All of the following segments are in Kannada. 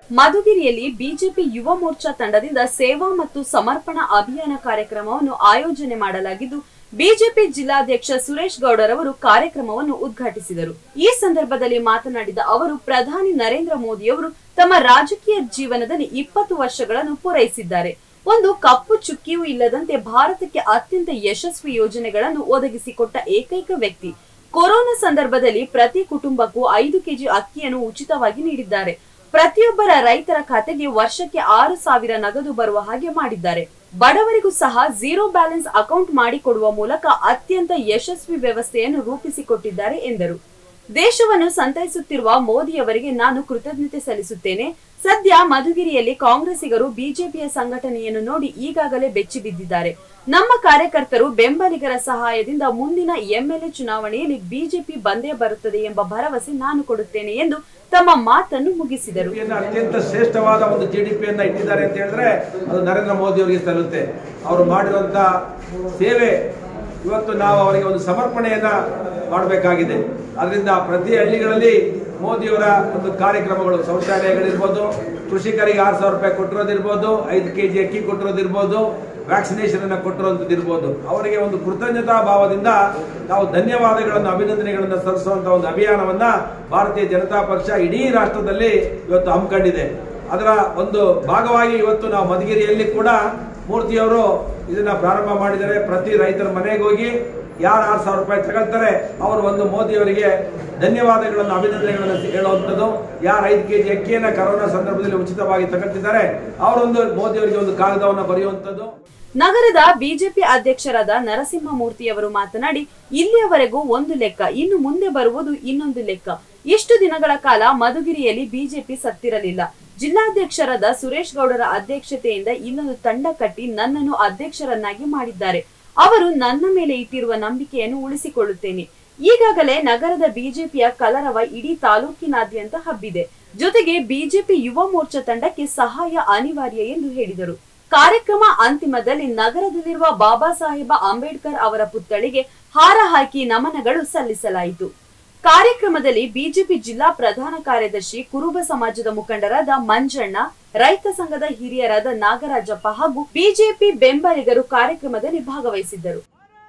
ಮಧುಗಿರಿಯಲ್ಲಿ ಬಿಜೆಪಿ ಯುವ ಮೋರ್ಚಾ ತಂಡದಿಂದ ಸೇವಾ ಮತ್ತು ಸಮರ್ಪಣಾ ಅಭಿಯಾನ ಕಾರ್ಯಕ್ರಮವನ್ನು ಆಯೋಜನೆ ಮಾಡಲಾಗಿದ್ದು ಬಿಜೆಪಿ ಜಿಲ್ಲಾಧ್ಯಕ್ಷ ಸುರೇಶ್ ಗೌಡರವರು ಕಾರ್ಯಕ್ರಮವನ್ನು ಉದ್ಘಾಟಿಸಿದರು ಈ ಸಂದರ್ಭದಲ್ಲಿ ಮಾತನಾಡಿದ ಅವರು ಪ್ರಧಾನಿ ನರೇಂದ್ರ ಮೋದಿಯವರು ತಮ್ಮ ರಾಜಕೀಯ ಜೀವನದಲ್ಲಿ ಇಪ್ಪತ್ತು ವರ್ಷಗಳನ್ನು ಪೂರೈಸಿದ್ದಾರೆ ಒಂದು ಕಪ್ಪು ಚುಕ್ಕಿಯೂ ಇಲ್ಲದಂತೆ ಭಾರತಕ್ಕೆ ಅತ್ಯಂತ ಯಶಸ್ವಿ ಯೋಜನೆಗಳನ್ನು ಒದಗಿಸಿಕೊಟ್ಟ ಏಕೈಕ ವ್ಯಕ್ತಿ ಕೊರೋನಾ ಸಂದರ್ಭದಲ್ಲಿ ಪ್ರತಿ ಕುಟುಂಬಕ್ಕೂ ಐದು ಕೆಜಿ ಅಕ್ಕಿಯನ್ನು ಉಚಿತವಾಗಿ ನೀಡಿದ್ದಾರೆ ಪ್ರತಿಯೊಬ್ಬರ ರೈತರ ಖಾತೆಗೆ ವರ್ಷಕ್ಕೆ ಆರು ಸಾವಿರ ನಗದು ಬರುವ ಹಾಗೆ ಮಾಡಿದ್ದಾರೆ ಬಡವರಿಗೂ ಸಹ ಝೀರೋ ಬ್ಯಾಲೆನ್ಸ್ ಅಕೌಂಟ್ ಮಾಡಿಕೊಡುವ ಮೂಲಕ ಅತ್ಯಂತ ಯಶಸ್ವಿ ವ್ಯವಸ್ಥೆಯನ್ನು ರೂಪಿಸಿಕೊಟ್ಟಿದ್ದಾರೆ ಎಂದರು ದೇಶವನ್ನು ಸಂತೈಸುತ್ತಿರುವ ಮೋದಿಯವರಿಗೆ ನಾನು ಕೃತಜ್ಞತೆ ಸಲ್ಲಿಸುತ್ತೇನೆ ಸದ್ಯ ಮಧುಗಿರಿಯಲ್ಲಿ ಕಾಂಗ್ರೆಸ್ಸಿಗರು ಬಿಜೆಪಿಯ ಸಂಘಟನೆಯನ್ನು ನೋಡಿ ಈಗಾಗಲೇ ಬೆಚ್ಚಿ ಬಿದ್ದಿದ್ದಾರೆ ನಮ್ಮ ಕಾರ್ಯಕರ್ತರು ಬೆಂಬಲಿಗರ ಸಹಾಯದಿಂದ ಮುಂದಿನ ಎಂಎಲ್ಎ ಚುನಾವಣೆಯಲ್ಲಿ ಬಿಜೆಪಿ ಬಂದೇ ಬರುತ್ತದೆ ಎಂಬ ಭರವಸೆ ನಾನು ಕೊಡುತ್ತೇನೆ ಎಂದು ತಮ್ಮ ಮಾತನ್ನು ಮುಗಿಸಿದರು ಜಿಡಿಪಿಯನ್ನ ಅತ್ಯಂತ ಶ್ರೇಷ್ಠವಾದ ಒಂದು ಜಿ ಡಿ ಪಿಯನ್ನ ಇಟ್ಟಿದ್ದಾರೆ ಅಂತ ಹೇಳಿದ್ರೆ ಅದು ನರೇಂದ್ರ ಮೋದಿ ಅವರಿಗೆ ಸಲ್ಲುತ್ತೆ ಅವರು ಮಾಡಿರುವಂತ ಸೇವೆ ಇವತ್ತು ನಾವು ಅವರಿಗೆ ಒಂದು ಸಮರ್ಪಣೆಯನ್ನ ಮಾಡಬೇಕಾಗಿದೆ ಅದರಿಂದ ಪ್ರತಿ ಹಳ್ಳಿಗಳಲ್ಲಿ ಮೋದಿಯವರ ಒಂದು ಕಾರ್ಯಕ್ರಮಗಳು ಶೌಚಾಲಯಗಳಿರ್ಬೋದು ಕೃಷಿಕರಿಗೆ ಆರು ಸಾವಿರ ರೂಪಾಯಿ ಕೊಟ್ಟಿರೋದಿರ್ಬೋದು ಐದು ಕೆ ಜಿ ಅಕ್ಕಿ ಕೊಟ್ಟಿರೋದಿರ್ಬೋದು ವ್ಯಾಕ್ಸಿನೇಷನ್ ಅನ್ನ ಕೊಟ್ಟಿರುವಂಥದ್ದು ಇರ್ಬೋದು ಅವರಿಗೆ ಒಂದು ಕೃತಜ್ಞತಾ ಭಾವದಿಂದ ನಾವು ಧನ್ಯವಾದಗಳನ್ನು ಅಭಿನಂದನೆಗಳನ್ನು ಸಲ್ಲಿಸುವಂತ ಒಂದು ಅಭಿಯಾನವನ್ನ ಭಾರತೀಯ ಜನತಾ ಪಕ್ಷ ಇಡೀ ರಾಷ್ಟ್ರದಲ್ಲಿ ಇವತ್ತು ಹಮ್ಮಿಕೊಂಡಿದೆ ಅದರ ಒಂದು ಭಾಗವಾಗಿ ಇವತ್ತು ನಾವು ಮಧುಗಿರಿಯಲ್ಲಿ ಕೂಡ ಮೂರ್ತಿಯವರು ಇದನ್ನ ಪ್ರಾರಂಭ ಮಾಡಿದ್ದಾರೆ ಪ್ರತಿ ರೈತರ ಮನೆಗೆ ಹೋಗಿ ಯಾರು ಆರು ಸಾವಿರ ರೂಪಾಯಿ ತಗೊಳ್ತಾರೆ ಅವರು ಒಂದು ಮೋದಿಯವರಿಗೆ ಧನ್ಯವಾದಗಳನ್ನು ಅಭಿನಂದನೆಗಳನ್ನು ಹೇಳುವಂಥದ್ದು ಯಾರು ಐದು ಕೆ ಜಿ ಅಕ್ಕಿಯನ್ನ ಕರೋನಾ ಸಂದರ್ಭದಲ್ಲಿ ಉಚಿತವಾಗಿ ತಗೊಳ್ತಿದ್ದಾರೆ ಅವರೊಂದು ಮೋದಿಯವರಿಗೆ ಒಂದು ಕಾಗದವನ್ನು ಬರೆಯುವಂಥದ್ದು ನಗರದ ಬಿಜೆಪಿ ಅಧ್ಯಕ್ಷರಾದ ನರಸಿಂಹಮೂರ್ತಿಯವರು ಮಾತನಾಡಿ ಇಲ್ಲಿಯವರೆಗೂ ಒಂದು ಲೆಕ್ಕ ಇನ್ನು ಮುಂದೆ ಬರುವುದು ಇನ್ನೊಂದು ಲೆಕ್ಕ ಇಷ್ಟು ದಿನಗಳ ಕಾಲ ಮಧುಗಿರಿಯಲ್ಲಿ ಬಿಜೆಪಿ ಸತ್ತಿರಲಿಲ್ಲ ಜಿಲ್ಲಾಧ್ಯಕ್ಷರಾದ ಸುರೇಶ್ ಗೌಡರ ಅಧ್ಯಕ್ಷತೆಯಿಂದ ಇಲ್ಲೊಂದು ತಂಡ ಕಟ್ಟಿ ನನ್ನನ್ನು ಅಧ್ಯಕ್ಷರನ್ನಾಗಿ ಮಾಡಿದ್ದಾರೆ ಅವರು ನನ್ನ ಮೇಲೆ ಇಟ್ಟಿರುವ ನಂಬಿಕೆಯನ್ನು ಉಳಿಸಿಕೊಳ್ಳುತ್ತೇನೆ ಈಗಾಗಲೇ ನಗರದ ಬಿಜೆಪಿಯ ಕಲರವ ಇಡೀ ತಾಲೂಕಿನಾದ್ಯಂತ ಹಬ್ಬಿದೆ ಜೊತೆಗೆ ಬಿಜೆಪಿ ಯುವ ಮೋರ್ಚಾ ತಂಡಕ್ಕೆ ಸಹಾಯ ಅನಿವಾರ್ಯ ಎಂದು ಹೇಳಿದರು ಕಾರ್ಯಕ್ರಮ ಅಂತಿಮದಲ್ಲಿ ನಗರದಲ್ಲಿರುವ ಬಾಬಾ ಸಾಹೇಬ ಅಂಬೇಡ್ಕರ್ ಅವರ ಪುತ್ಥಳಿಗೆ ಹಾರ ಹಾಕಿ ನಮನಗಳು ಸಲ್ಲಿಸಲಾಯಿತು ಕಾರ್ಯಕ್ರಮದಲ್ಲಿ ಬಿಜೆಪಿ ಜಿಲ್ಲಾ ಪ್ರಧಾನ ಕಾರ್ಯದರ್ಶಿ ಕುರುಬ ಸಮಾಜದ ಮುಖಂಡರಾದ ಮಂಜಣ್ಣ ರೈತ ಸಂಘದ ಹಿರಿಯರಾದ ನಾಗರಾಜಪ್ಪ ಹಾಗೂ ಬಿಜೆಪಿ ಬೆಂಬಲಿಗರು ಕಾರ್ಯಕ್ರಮದಲ್ಲಿ ಭಾಗವಹಿಸಿದ್ದರು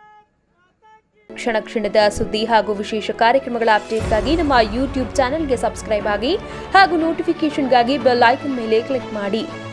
ಕ್ಷಣ ಕ್ಷಣದ ಸುದ್ದಿ ಹಾಗೂ ವಿಶೇಷ ಕಾರ್ಯಕ್ರಮಗಳ ಅಪ್ಡೇಟ್ಗಾಗಿ ನಮ್ಮ ಯೂಟ್ಯೂಬ್ ಚಾನೆಲ್ಗೆ ಸಬ್ಸ್ಕ್ರೈಬ್ ಆಗಿ ಹಾಗೂ ನೋಟಿಫಿಕೇಷನ್ಗಾಗಿ ಬೆಲ್ ಐಕನ್ ಮೇಲೆ ಕ್ಲಿಕ್ ಮಾಡಿ